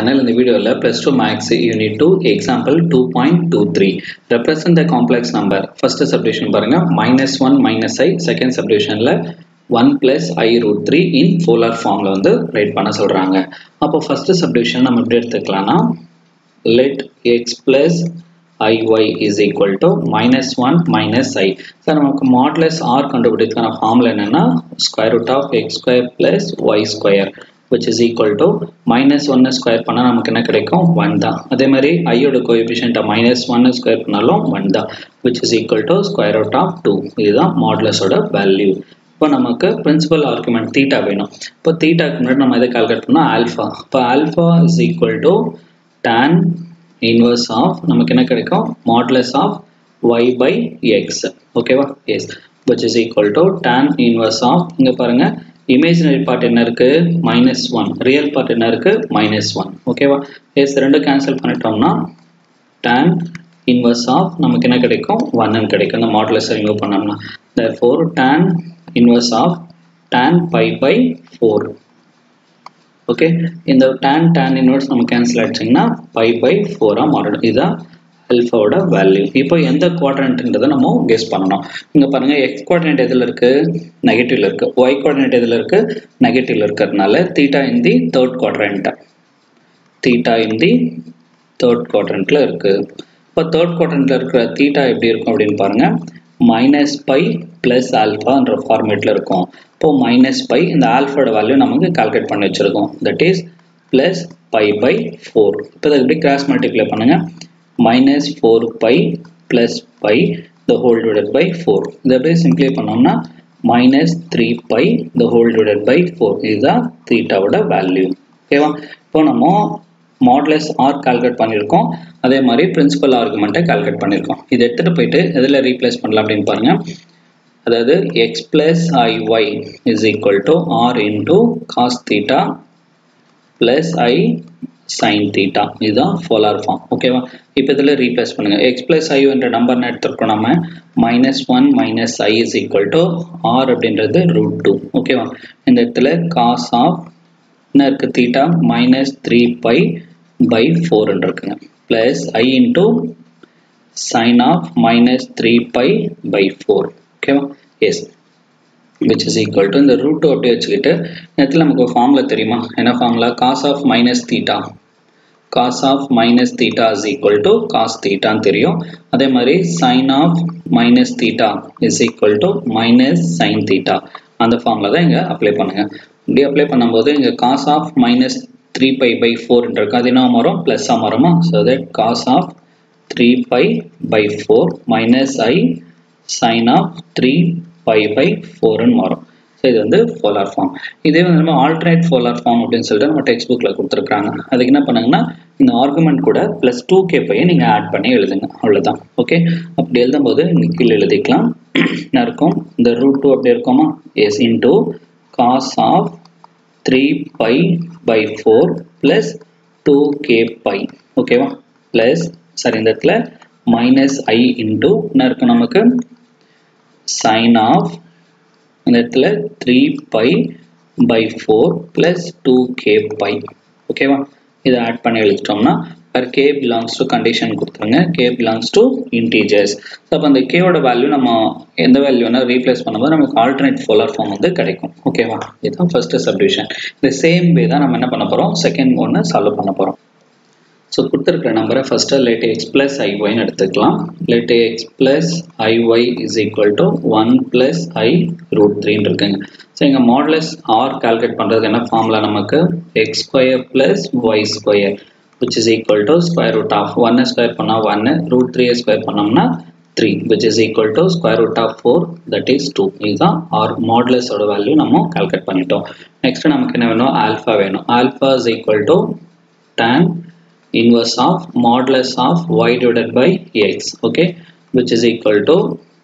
channel in the video la plus 2 max unit 2 example 2.23 represent the complex number first subdivision பாருங்க minus 1 minus i second subdivisionல 1 plus i root 3 in polar formல வந்து write பண்ண சொல்றாங்க அப்போ first subdivision நம்ம எப்படி எடுத்துக்கலாம்னா let x plus iy is equal to minus 1 minus i சார் நமக்கு modulus r கண்டுபிடிக்கான ஃபார்முலா என்னன்னா square root of x square plus y square which is equal to minus 1 square பண்ணால் நமக்கு என்ன கிடைக்கும் ஒன் தான் அதே மாதிரி ஐயோட கோஎஃபிஷியண்ட்டை மைனஸ் ஒன்று ஸ்கொயர் பண்ணாலும் ஒன் தான் which is equal to square root of two இதுதான் மாடுலஸோட வேல்யூ இப்போ நமக்கு பிரின்சிபல் ஆர்குமெண்ட் தீட்டா வேணும் இப்போ தீட்டாக்கு முன்னாடி நம்ம எதை கால்குலேட் பண்ணால் ஆல்ஃபா இப்போ alpha is equal to tan inverse of நமக்கு என்ன கிடைக்கும் modulus of y by x ஓகேவா yes which is equal to tan inverse of இங்கே பாருங்க இமேஜினரி பார்ட் என்ன இருக்கு மைனஸ் ஒன் ரியல் பார்ட் என்ன இருக்கு மைனஸ் ஒன் ஓகேவா எஸ் ரெண்டும் கேன்சல் பண்ணிட்டோம்னா டேன் இன்வர்ஸ் ஆஃப் நமக்கு என்ன கிடைக்கும் ஒன்னு கிடைக்கும் இந்த மாடலஸ் ரிமூவ் பண்ணோம்னா four tan inverse of tan pi by four okay இந்த டேன் டேன் இன்வர்ஸ் நம்ம கேன்சல் ஆயிடுச்சிங்கன்னா பை பை ஃபோராக மாறிடும் இதுதான் அல்ஃபாவோட வேல்யூ இப்போ எந்த குவாட்ரண்ட்ன்றதை நம்ம கெஸ் பண்ணணும் இங்கே பாருங்க எக்ஸ் குவாட்ரண்ட் எதில் இருக்கு நெகட்டிவ்ல இருக்கு ஒய் குவாட்ரண்ட் எதில் இருக்கு நெகட்டிவ்ல இருக்கிறதுனால theta in the third quadrant theta in the third குவாட்ரண்ட்ல இருக்கு இப்போ தேர்ட் குவாட்ரண்ட்ல இருக்கிற தீட்டா எப்படி இருக்கும் அப்படின்னு பாருங்க மைனஸ் பை பிளஸ் ஆல்ஃபான்ற ஃபார்மேட்ல இருக்கும் இப்போ மைனஸ் பை இந்த ஆல்ஃபாவோட வேல்யூ நமக்கு கால்குலேட் பண்ணி வச்சிருக்கோம் that is plus pi by four இப்போ இதை எப்படி கிராஸ் மல்டிப்ளை பண்ணுங்க minus 4 pi plus pi the whole divided by 4 இதை அப்படியே சிம்பிளை பண்ணோம்னா minus 3 pi the whole divided by 4 இதுதான் தீட்டாவோட வேல்யூ ஓகேவா இப்போ நம்ம மாடலஸ் ஆர் கால்குலேட் பண்ணியிருக்கோம் அதே மாதிரி பிரின்சிபல் ஆர்குமெண்ட்டை கால்குலேட் பண்ணியிருக்கோம் இதை எடுத்துகிட்டு போயிட்டு எதில் ரீப்ளேஸ் பண்ணலாம் அப்படின்னு பாருங்க அதாவது x plus i y is equal to r into cos theta plus i sine theta இதுதான் போலார் ஃபார்ம் ஓகேவா இப்போ இதில் ரீப்ளேஸ் பண்ணுங்க எக்ஸ் பிளஸ் ஐ என்ற நம்பர்னு எடுத்துருக்கோம் நம்ம minus one minus i is equal to r அப்படின்றது ரூட் டூ ஓகேவா இந்த இடத்துல காஸ் ஆஃப் என்ன இருக்கு theta minus three pi by four இருக்குங்க plus i into sine of minus three pi by four ஓகேவா yes which is equal to இந்த root அப்படியே வச்சுக்கிட்டு நேரத்தில் நமக்கு ஃபார்முலா தெரியுமா என்ன formula cos of minus theta cos of minus theta is equal to cos தீட்டான்னு தெரியும் அதே மாதிரி sine of minus theta is equal to minus sine theta அந்த ஃபார்முலா தான் இங்கே அப்ளை பண்ணுங்க இப்படி அப்ளை பண்ணும்போது இங்கே cos of minus three pi by four இருக்கு அது என்ன மாறும் ப்ளஸ்ஸாக மாறுமா so that cos of three pi by four minus i sine of three pi by ஃபோர்னு மாறும் ஸோ இது வந்து ஃபோலார் ஃபார்ம் இதே வந்து நம்ம ஆல்டர்னேட் ஃபோலார் ஃபார்ம் அப்படின்னு சொல்லிட்டு நம்ம டெக்ஸ்ட் புக்கில் கொடுத்துருக்காங்க அதுக்கு என்ன பண்ணுங்கன்னா இந்த ஆர்குமெண்ட் கூட ப்ளஸ் டூ கே பையை நீங்கள் ஆட் பண்ணி எழுதுங்க அவ்வளோதான் ஓகே அப்படி எழுதும்போது நீங்கள் கீழே எழுதிக்கலாம் என்ன இருக்கும் இந்த ரூட் டூ அப்படி இருக்குமா yes into cos of three pi by four plus two k pi ஓகேவா ப்ளஸ் சரி இந்த இடத்துல மைனஸ் ஐ இன்டூ என்ன இருக்கும் நமக்கு சைன் ஆஃப் இந்த இடத்துல three pi by four plus two k pi ஓகேவா இதை ஆட் பண்ணி எழுதிட்டோம்னா வேறு கே பிலாங்ஸ் டு கண்டிஷன் கொடுத்துருங்க k belongs to integers so அப்போ அந்த கேவோட வேல்யூ நம்ம எந்த வேல்யூ வேணால் ரீப்ளேஸ் பண்ணும்போது நமக்கு ஆல்டர்னேட் ஃபோலார் ஃபார்ம் வந்து கிடைக்கும் ஓகேவா இதுதான் ஃபர்ஸ்ட் சப்டிவிஷன் இந்த சேம் வே தான் நம்ம என்ன பண்ண போகிறோம் செகண்ட் ஒன்று சால்வ் பண்ண போகிறோம் ஸோ கொடுத்துருக்குற நம்பரை ஃபஸ்ட்டு லெட் எக்ஸ் ப்ளஸ் ஐஒய்னு எடுத்துக்கலாம் let x plus i y is equal to one plus i root த்ரீன்னு இருக்குங்க ஸோ இங்கே மாடலஸ் ஆர் கால்குலேட் பண்ணுறதுக்கு என்ன ஃபார்முலா நமக்கு x square plus y square which is equal to square root of ஒன்னு ஸ்கொயர் பண்ணால் ஒன்று ரூட் த்ரீயை ஸ்கொயர் பண்ணோம்னா three which is equal to square root of four that is two இதுதான் ஆர் மாடலஸோட வேல்யூ நம்ம கால்குலேட் பண்ணிட்டோம் நெக்ஸ்ட் நமக்கு என்ன வேணும் ஆல்ஃபா வேணும் alpha is equal to tan inverse of modulus of y divided by x okay which is equal to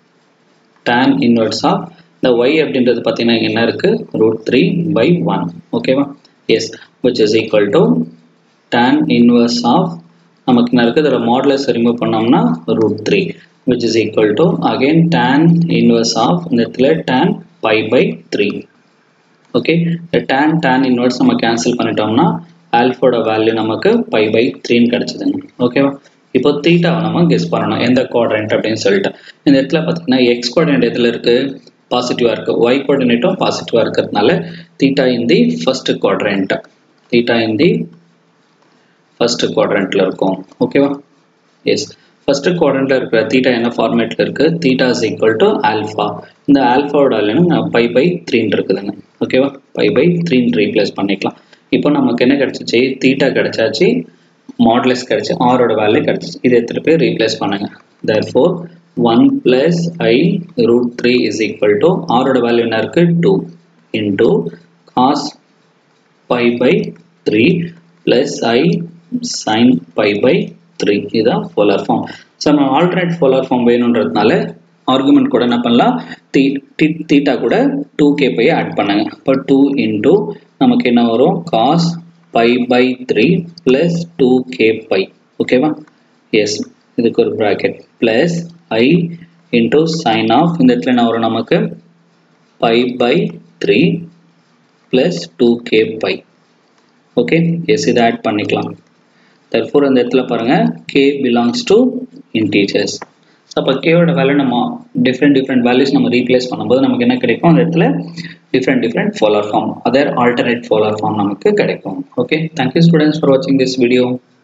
tan inverse of the y அப்படின்றது பார்த்தீங்கன்னா என்ன இருக்கு ரூட் த்ரீ பை ஒன் ஓகேவா yes which is equal to tan inverse of நமக்கு என்ன இருக்குது இதோட modulus remove பண்ணோம்னா root three which is equal to again tan inverse of இந்த இடத்துல tan pi by three okay tan tan inverse நம்ம cancel பண்ணிட்டோம்னா ஆல்ஃபோட வேல்யூ நமக்கு பை பை த்ரீன்னு கிடச்சிதுங்க ஓகேவா இப்போ தீட்டாவை நம்ம கெஸ் பண்ணணும் எந்த குவாட்ரண்ட் அப்படின்னு சொல்லிட்டு இந்த இடத்துல பார்த்தீங்கன்னா எக்ஸ் குவாட்ரண்ட் எதில் இருக்குது பாசிட்டிவாக இருக்குது ஒய் கோஆர்டினேட்டும் பாசிட்டிவாக இருக்கிறதுனால theta in the first quadrant theta in the first குவாட்ரண்ட்டில் இருக்கும் ஓகேவா எஸ் ஃபர்ஸ்ட் குவாட்ரண்ட்டில் இருக்கிற தீட்டா என்ன ஃபார்மேட்டில் இருக்குது theta is equal to alpha இந்த ஆல்ஃபாவோட வேல்யூ பை பை த்ரீன்னு இருக்குதுங்க ஓகேவா பை பை த்ரீன்னு ரீப்ளேஸ் பண்ணிக்கலாம் இப்போ நமக்கு என்ன கிடச்சிச்சு தீட்டா கிடச்சாச்சு மாடலஸ் கிடச்சி ஆரோட வேல்யூ கிடச்சிச்சு இதை எடுத்துகிட்டு போய் ரீப்ளேஸ் பண்ணுங்கள் therefore one plus i root three is equal to ஆரோட வேல்யூ என்ன இருக்குது two into cos pi by three plus i sine pi by three இதுதான் போலார் ஃபார்ம் ஸோ நம்ம ஆல்டர்னேட் போலார் ஃபார்ம் வேணுன்றதுனால ஆர்குமெண்ட் கூட என்ன பண்ணலாம் தீ தீட்டா கூட டூ கே பை ஆட் பண்ணுங்க இப்போ டூ இன்டூ நமக்கு என்ன வரும் cos pi by three plus two k pi ஓகேவா எஸ் இதுக்கு ஒரு bracket plus i into sine of இந்த இடத்துல என்ன வரும் நமக்கு pi by three plus two k pi okay yes இதை ஆட் பண்ணிக்கலாம் தர்ஃபோர் அந்த இடத்துல பாருங்கள் k belongs to integers so அப்போ கேவோட வேல்யூ நம்ம டிஃப்ரெண்ட் டிஃப்ரெண்ட் வேல்யூஸ் நம்ம ரீப்ளேஸ் பண்ணும்போது நமக்கு என்ன கிடைக்கும் அந்த இடத்துல different different polar form other alternate ஃபோலார் form நமக்கு கிடைக்கும் ஓகே தேங்க்யூ ஸ்டூடெண்ட்ஸ் ஃபார் வாட்சிங் திஸ் வீடியோ